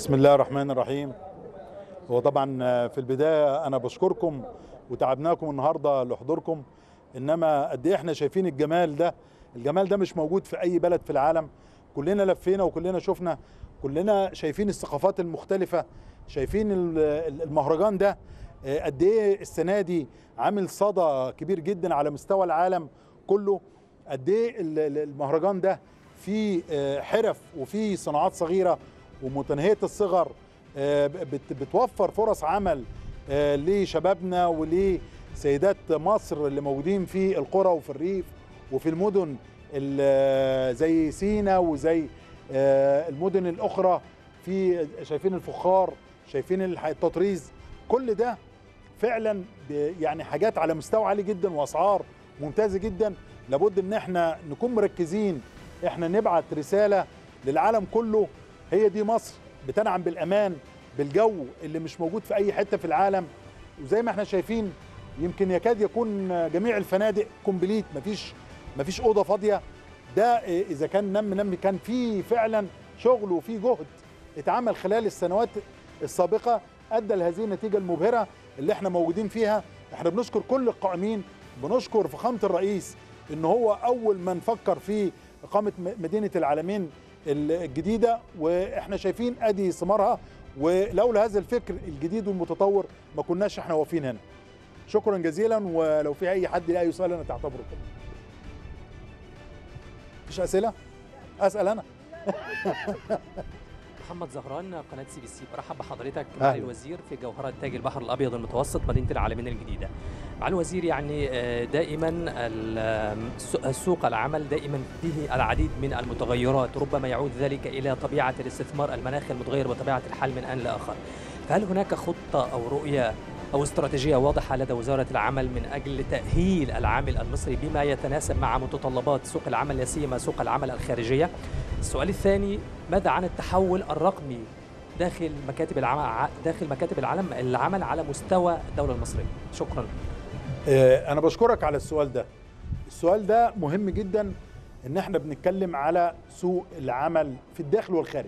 بسم الله الرحمن الرحيم هو طبعا في البدايه انا بشكركم وتعبناكم النهارده لحضوركم انما قد ايه احنا شايفين الجمال ده الجمال ده مش موجود في اي بلد في العالم كلنا لفينا وكلنا شفنا كلنا شايفين الثقافات المختلفه شايفين المهرجان ده قد ايه السنه دي عامل صدى كبير جدا على مستوى العالم كله قد ايه المهرجان ده فيه حرف وفيه صناعات صغيره ومتناهيه الصغر بتوفر فرص عمل لشبابنا ولسيدات مصر اللي موجودين في القرى وفي الريف وفي المدن زي سينا وزي المدن الاخرى في شايفين الفخار شايفين التطريز كل ده فعلا يعني حاجات على مستوى عالي جدا واسعار ممتازه جدا لابد ان احنا نكون مركزين احنا نبعت رساله للعالم كله هي دي مصر بتنعم بالامان بالجو اللي مش موجود في اي حته في العالم وزي ما احنا شايفين يمكن يكاد يكون جميع الفنادق كومبليت مفيش مفيش اوضه فاضيه ده اذا كان نم نم كان في فعلا شغل وفي جهد اتعمل خلال السنوات السابقه ادى لهذه النتيجه المبهره اللي احنا موجودين فيها احنا بنشكر كل القائمين بنشكر فخامه الرئيس ان هو اول من فكر في اقامه مدينه العالمين الجديده واحنا شايفين ادي ثمارها ولولا هذا الفكر الجديد والمتطور ما كناش احنا واقفين هنا شكرا جزيلا ولو في اي حد لاي سؤال انا تعتبره كده مفيش اسئله اسال انا محمد زهران قناه سي بي سي برحب بحضرتك معالي الوزير في جوهره تاج البحر الابيض المتوسط مدينه العالمين الجديده. معالي الوزير يعني دائما سوق العمل دائما فيه العديد من المتغيرات ربما يعود ذلك الى طبيعه الاستثمار المناخي المتغير بطبيعه الحال من ان لاخر. فهل هناك خطه او رؤيه او استراتيجيه واضحه لدى وزاره العمل من اجل تاهيل العامل المصري بما يتناسب مع متطلبات سوق العمل لا سيما سوق العمل الخارجيه؟ السؤال الثاني ماذا عن التحول الرقمي داخل مكاتب العمل داخل مكاتب العالم العمل على مستوى الدوله المصريه شكرا انا بشكرك على السؤال ده السؤال ده مهم جدا ان احنا بنتكلم على سوق العمل في الداخل والخارج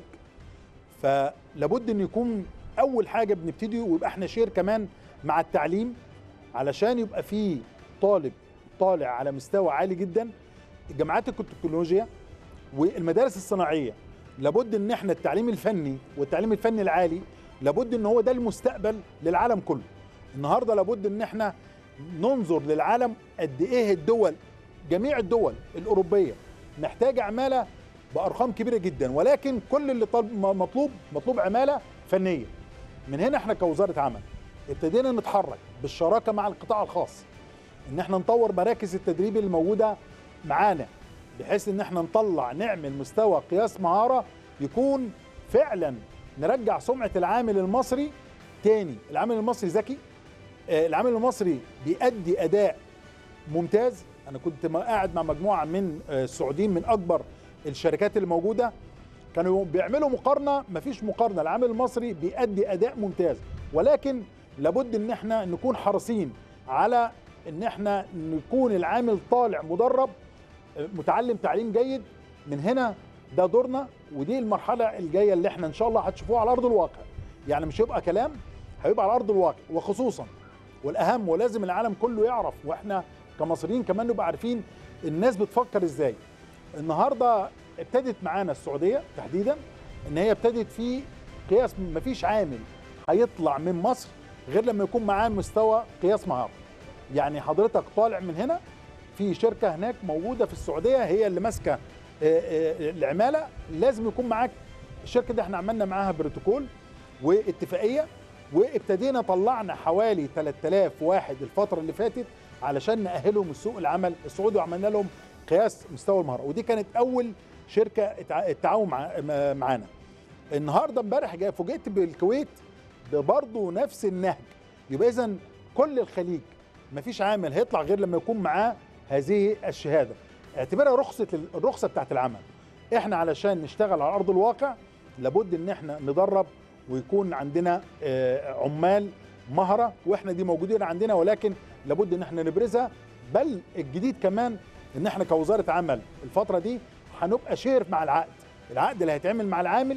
فلابد ان يكون اول حاجه بنبتدي ويبقى احنا شير كمان مع التعليم علشان يبقى في طالب طالع على مستوى عالي جدا جامعات التكنولوجيا والمدارس الصناعيه لابد ان احنا التعليم الفني والتعليم الفني العالي لابد ان هو ده المستقبل للعالم كله النهارده لابد ان احنا ننظر للعالم قد ايه الدول جميع الدول الاوروبيه محتاجه عماله بارقام كبيره جدا ولكن كل اللي مطلوب مطلوب عماله فنيه من هنا احنا كوزاره عمل ابتدينا نتحرك بالشراكه مع القطاع الخاص ان احنا نطور مراكز التدريب اللي موجوده معانا بحيث ان احنا نطلع نعمل مستوى قياس مهاره يكون فعلا نرجع سمعه العامل المصري تاني العامل المصري ذكي العامل المصري بيأدي اداء ممتاز انا كنت قاعد مع مجموعه من السعوديين من اكبر الشركات اللي موجوده كانوا بيعملوا مقارنه مفيش مقارنه العامل المصري بيأدي اداء ممتاز ولكن لابد ان احنا نكون حريصين على ان احنا نكون العامل طالع مدرب متعلم تعليم جيد من هنا ده دورنا ودي المرحله الجايه اللي احنا ان شاء الله هتشوفوها على ارض الواقع يعني مش هيبقى كلام هيبقى على ارض الواقع وخصوصا والاهم ولازم العالم كله يعرف واحنا كمصريين كمان نبقى عارفين الناس بتفكر ازاي النهارده ابتدت معانا السعوديه تحديدا ان هي ابتدت في قياس مفيش عامل هيطلع من مصر غير لما يكون معاه مستوى قياس مهاره يعني حضرتك طالع من هنا في شركه هناك موجوده في السعوديه هي اللي ماسكه العماله لازم يكون معاك الشركه دي احنا عملنا معاها بروتوكول واتفاقيه وابتدينا طلعنا حوالي 3000 واحد الفتره اللي فاتت علشان نأهلهم لسوق العمل السعودي وعملنا لهم قياس مستوى المهاره ودي كانت اول شركه التعاون معانا النهارده امبارح جاي فوجئت بالكويت برضه نفس النهج يبقى اذا كل الخليج مفيش عامل هيطلع غير لما يكون معاه هذه الشهاده اعتبرها رخصه الرخصه بتاعت العمل احنا علشان نشتغل على ارض الواقع لابد ان احنا ندرب ويكون عندنا عمال مهره واحنا دي موجودين عندنا ولكن لابد ان احنا نبرزها بل الجديد كمان ان احنا كوزاره عمل الفتره دي هنبقى شير مع العقد العقد اللي هيتعمل مع العامل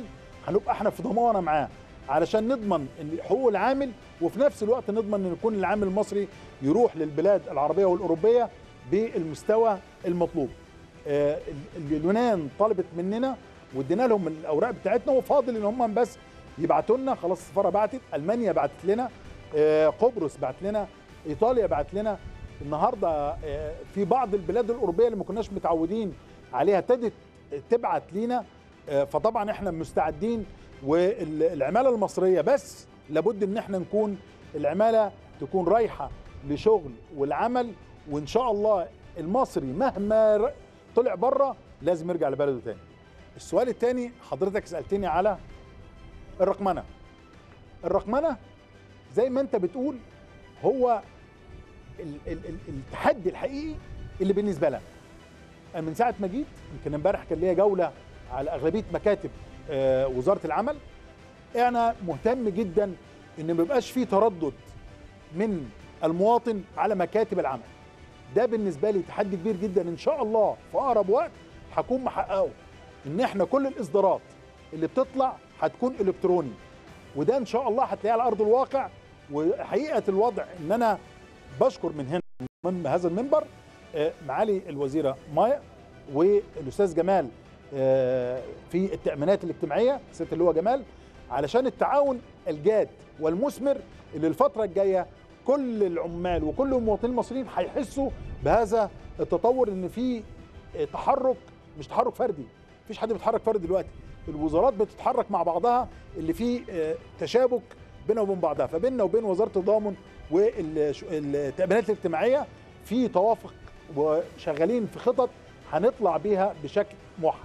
هنبقى احنا في ضمانه معاه علشان نضمن ان حقوق العامل وفي نفس الوقت نضمن ان يكون العامل المصري يروح للبلاد العربيه والاوروبيه بالمستوى المطلوب. آه، ال- اليونان طلبت مننا وادينا لهم الاوراق بتاعتنا وفاضل ان هم بس يبعتوا لنا خلاص السفاره بعتت المانيا بعتت لنا آه، قبرص بعت لنا ايطاليا بعت لنا النهارده آه، في بعض البلاد الاوروبيه اللي ما كناش متعودين عليها ابتدت تبعت لينا آه، فطبعا احنا مستعدين والعماله المصريه بس لابد ان احنا نكون العماله تكون رايحه لشغل والعمل وان شاء الله المصري مهما ر- طلع بره لازم يرجع لبلده تاني. السؤال الثاني حضرتك سالتني على الرقمنه. الرقمنه زي ما انت بتقول هو ال ال ال التحدي الحقيقي اللي بالنسبه لنا. أنا من ساعه ما جيت يمكن امبارح كان ليا جوله على اغلبيه مكاتب آه، وزاره العمل انا مهتم جدا ان ما يبقاش في تردد من المواطن على مكاتب العمل ده بالنسبه لي تحدي كبير جدا ان شاء الله في اقرب وقت هكون محققه ان احنا كل الاصدارات اللي بتطلع هتكون الكتروني وده ان شاء الله هتلاقيه على ارض الواقع وحقيقه الوضع ان انا بشكر من هنا من هذا المنبر آه، معالي الوزيره مايا والاستاذ جمال آه، في التامينات الاجتماعيه ست اللي هو جمال علشان التعاون الجاد والمثمر اللي الفتره الجايه كل العمال وكل المواطنين المصريين هيحسوا بهذا التطور ان في تحرك مش تحرك فردي مفيش حد بيتحرك فردي دلوقتي الوزارات بتتحرك مع بعضها اللي فيه آه، تشابك بينها وبين بعضها فبيننا وبين وزاره التضامن والتامينات الاجتماعيه في توافق وشغالين في خطط هنطلع بيها بشكل موحد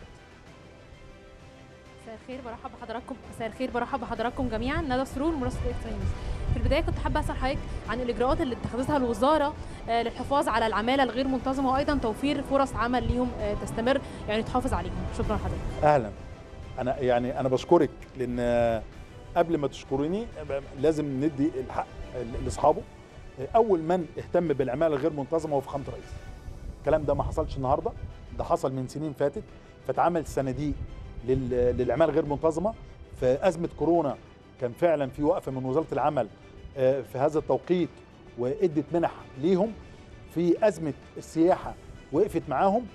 مساء الخير برحب بحضراتكم مساء الخير برحب بحضراتكم جميعا ندى سرور مراسل اكسترا نيوز في البدايه كنت حابه اسال حضرتك عن الاجراءات اللي اتخذتها الوزاره آه، للحفاظ على العماله الغير منتظمه وايضا توفير فرص عمل ليهم آه، تستمر يعني تحافظ عليهم شكرا لحضرتك اهلا انا يعني انا بشكرك لان قبل ما تشكريني لازم ندي الحق لاصحابه اول من اهتم بالعماله الغير منتظمه هو فخامه الرئيس الكلام ده ما حصلش النهارده ده حصل من سنين فاتت فاتعمل صناديق لل- للعماله الغير منتظمه في ازمه كورونا كان فعلا في وقفه من وزاره العمل آه، في هذا التوقيت وادت منح ليهم في ازمه السياحه وقفت معاهم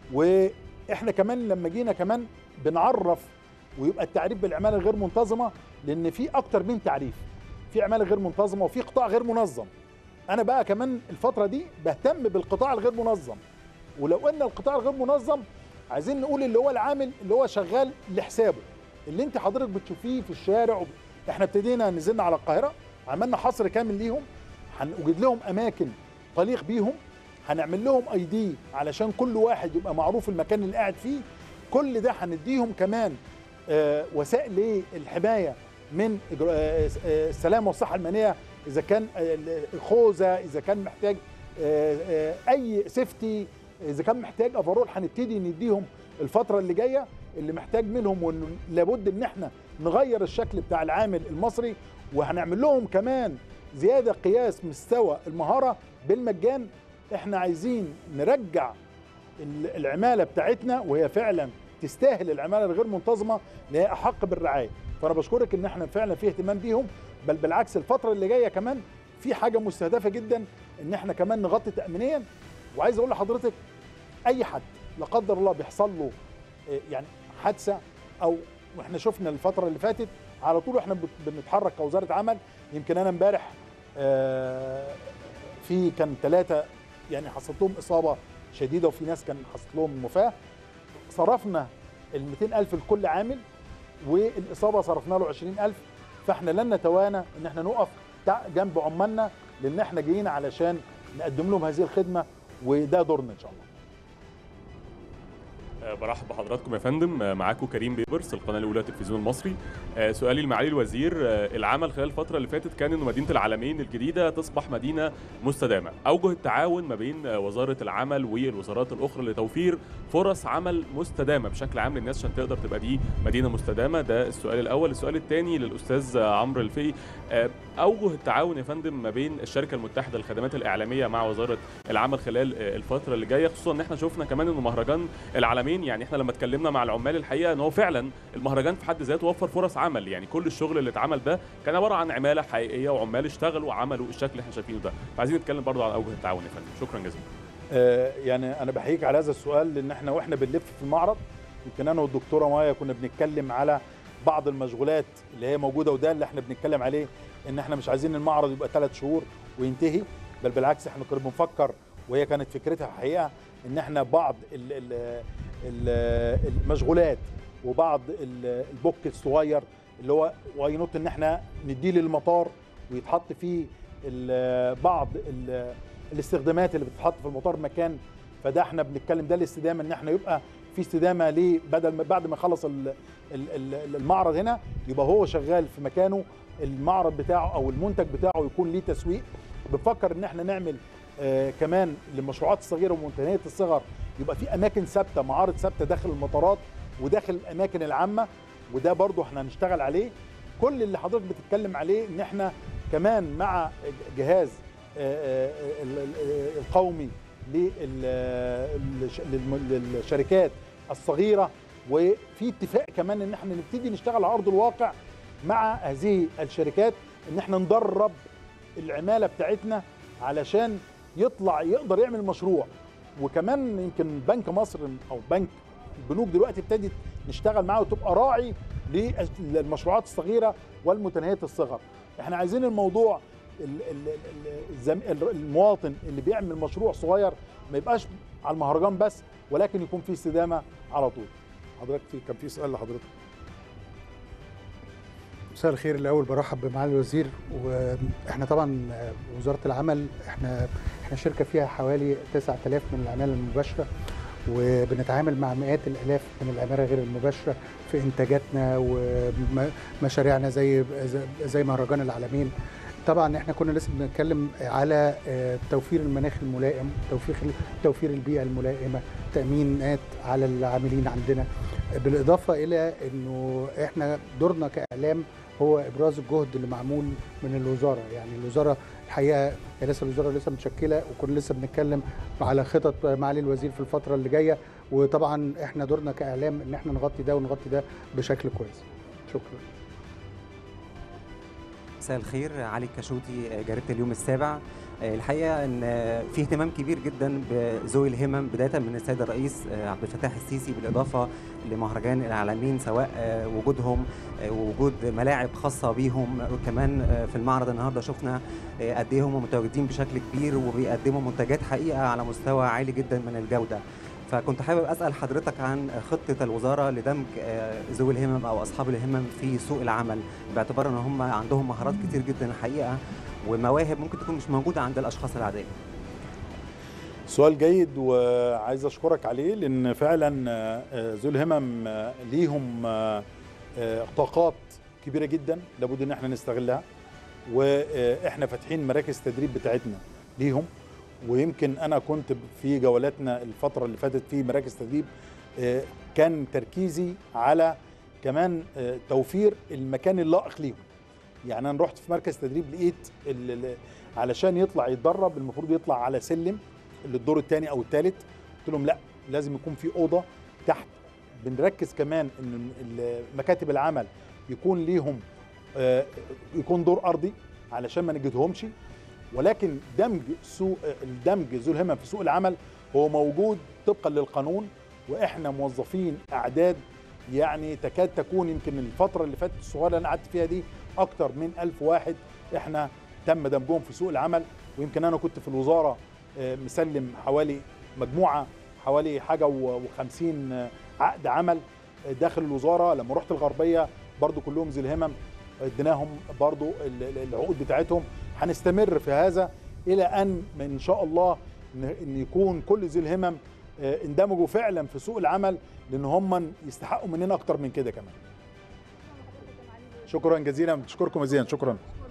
واحنا كمان لما جينا كمان بنعرف ويبقى التعريف بالعماله الغير منتظمه لان في اكتر من تعريف في عماله غير منتظمه وفي قطاع غير منظم انا بقى كمان الفتره دي بهتم بالقطاع الغير منظم ولو ان القطاع الغير منظم عايزين نقول اللي هو العامل اللي هو شغال لحسابه اللي انت حضرتك بتشوفيه في الشارع وب... احنا ابتدينا نزلنا على القاهره عملنا حصر كامل ليهم هنوجد لهم اماكن تليق بيهم هنعمل لهم اي دي علشان كل واحد يبقى معروف المكان اللي قاعد فيه كل ده هنديهم كمان آه، وسائل للحمايه من إجراء- آه، آه، السلامه والصحه المهنيه اذا كان آه، الخوذه اذا كان محتاج آه، آه، اي سيفتي اذا كان محتاج افرول هنبتدي نديهم الفتره اللي جايه اللي محتاج منهم وانه لابد ان احنا نغير الشكل بتاع العامل المصري وهنعمل لهم كمان زياده قياس مستوى المهاره بالمجان احنا عايزين نرجع ال- العماله بتاعتنا وهي فعلا تستاهل العماله الغير منتظمه اللي هي احق بالرعايه فانا بشكرك ان احنا فعلا في اهتمام بيهم بل بالعكس الفتره اللي جايه كمان في حاجه مستهدفه جدا ان احنا كمان نغطي تامينيا وعايز اقول لحضرتك اي حد لا قدر الله بيحصل له آه، يعني حادثه او واحنا شفنا الفتره اللي فاتت على طول احنا بت- بنتحرك كوزاره عمل يمكن انا امبارح آه، في كان ثلاثه يعني حصلت لهم اصابه شديده وفي ناس كان حصلت لهم وفاه صرفنا ال 200000 لكل عامل والاصابه صرفنا له 20000 فاحنا لن نتوانى ان احنا نقف تع- جنب عمالنا لان احنا جايين علشان نقدم لهم هذه الخدمه وده دورنا ان شاء الله آه، برحب بحضراتكم يا فندم آه، معاكم كريم بيبرس القناه الاولى التلفزيون المصري آه، سؤالي لمعالي الوزير آه، العمل خلال الفتره اللي فاتت كان انه مدينه العالمين الجديده تصبح مدينه مستدامه اوجه التعاون ما بين آه، وزاره العمل والوزارات الاخرى لتوفير فرص عمل مستدامه بشكل عام للناس عشان تقدر تبقى دي مدينه مستدامه ده السؤال الاول السؤال الثاني للاستاذ آه، عمرو الفقي آه، اوجه التعاون يا فندم ما بين الشركه المتحده للخدمات الاعلاميه مع وزاره العمل خلال آه، الفتره اللي جايه خصوصا ان احنا شفنا كمان انه مهرجان العالمين العالمين يعني احنا لما اتكلمنا مع العمال الحقيقه ان هو فعلا المهرجان في حد ذاته وفر فرص عمل يعني كل الشغل اللي اتعمل ده كان عباره عن عماله حقيقيه وعمال اشتغلوا وعملوا الشكل اللي احنا شايفينه ده فعايزين نتكلم برضو على اوجه التعاون يا فندم شكرا جزيلا آه، يعني انا بحييك على هذا السؤال لان احنا واحنا بنلف في المعرض يمكن انا والدكتوره مايا كنا بنتكلم على بعض المشغولات اللي هي موجوده وده اللي احنا بنتكلم عليه ان احنا مش عايزين المعرض يبقى ثلاث شهور وينتهي بل بالعكس احنا كنا بنفكر وهي كانت فكرتها الحقيقه ان احنا بعض ال ال ال المشغولات وبعض ال- البوك الصغير اللي هو واي نوت ان احنا نديه للمطار ويتحط فيه ال- بعض ال- الاستخدامات اللي بتتحط في المطار مكان فده احنا بنتكلم ده الاستدامه ان احنا يبقى في استدامه ليه بدل ما بعد ما يخلص ال- ال- ال- المعرض هنا يبقى هو شغال في مكانه المعرض بتاعه او المنتج بتاعه يكون ليه تسويق بنفكر ان احنا نعمل آه كمان للمشروعات الصغيره ومنتهيه الصغر يبقى في اماكن ثابته معارض ثابته داخل المطارات وداخل الاماكن العامه وده برضو احنا هنشتغل عليه كل اللي حضرتك بتتكلم عليه ان احنا كمان مع جهاز آه، آه، ال- ال- القومي لل- للم- للشركات الصغيره وفي اتفاق كمان ان احنا نبتدي نشتغل على ارض الواقع مع هذه الشركات ان احنا ندرب العماله بتاعتنا علشان يطلع يقدر يعمل مشروع وكمان يمكن بنك مصر او بنك البنوك دلوقتي ابتدت نشتغل معاه وتبقى راعي للمشروعات الصغيره والمتناهيه الصغر احنا عايزين الموضوع ال- ال- ال- الزم- ال- المواطن اللي بيعمل مشروع صغير ما يبقاش على المهرجان بس ولكن يكون في استدامه على طول حضرتك في كان في سؤال لحضرتك مساء الخير الاول برحب بمعالي الوزير واحنا طبعا وزاره العمل احنا احنا شركه فيها حوالي 9000 من العماله المباشره وبنتعامل مع مئات الالاف من العماله غير المباشره في انتاجاتنا ومشاريعنا زي زي مهرجان العالمين طبعا احنا كنا لسه بنتكلم على آه، توفير المناخ الملائم توفير توفير البيئه الملائمه تامينات على العاملين عندنا بالاضافه الى انه احنا دورنا كاعلام هو ابراز الجهد اللي معمول من الوزاره يعني الوزاره الحقيقه هي لسه الوزاره لسه متشكله وكنا لسه بنتكلم على خطط معالي الوزير في الفتره اللي جايه وطبعا احنا دورنا كاعلام ان احنا نغطي ده ونغطي ده بشكل كويس شكرا مساء الخير علي الكشوتي جريده اليوم السابع الحقيقه ان في اهتمام كبير جدا بذوي الهمم بدايه من السيد الرئيس عبد الفتاح السيسي بالاضافه لمهرجان العالمين سواء وجودهم ووجود ملاعب خاصه بيهم وكمان في المعرض النهارده شفنا قد ايه هم متواجدين بشكل كبير وبيقدموا منتجات حقيقه على مستوى عالي جدا من الجوده فكنت حابب اسال حضرتك عن خطه الوزاره لدمج آه، ذوي الهمم او اصحاب الهمم في سوق العمل باعتبار ان هم عندهم مهارات كتير جدا الحقيقه ومواهب ممكن تكون مش موجوده عند الاشخاص العاديه سؤال جيد وعايز اشكرك عليه لان فعلا آه، ذو الهمم آه، ليهم آه، آه، طاقات كبيره جدا لابد ان احنا نستغلها واحنا فاتحين مراكز تدريب بتاعتنا ليهم ويمكن انا كنت في جولاتنا الفتره اللي فاتت في مراكز تدريب آه، كان تركيزي على كمان آه، توفير المكان اللائق ليهم يعني انا رحت في مركز تدريب لقيت ال- ال- علشان يطلع يتدرب المفروض يطلع على سلم للدور الثاني او الثالث قلت لهم لا لازم يكون في اوضه تحت بنركز كمان ان ال- مكاتب العمل يكون ليهم آه، يكون دور ارضي علشان ما نجدهمش ولكن دمج سوق الدمج ذو الهمم في سوق العمل هو موجود طبقا للقانون واحنا موظفين اعداد يعني تكاد تكون يمكن الفتره اللي فاتت الصغيره اللي انا قعدت فيها دي اكتر من ألف واحد احنا تم دمجهم في سوق العمل ويمكن انا كنت في الوزاره آه، مسلم حوالي مجموعه حوالي حاجه و50 عقد عمل آه، داخل الوزاره لما رحت الغربيه برضو كلهم ذي الهمم اديناهم برضو ال- ال- العقود بتاعتهم هنستمر في هذا الى ان ان شاء الله ان إن يكون كل ذي الهمم آه، اندمجوا فعلا في سوق العمل لان هم يستحقوا مننا اكتر من كده كمان شكرا جزيلا بشكركم جزيلا شكرا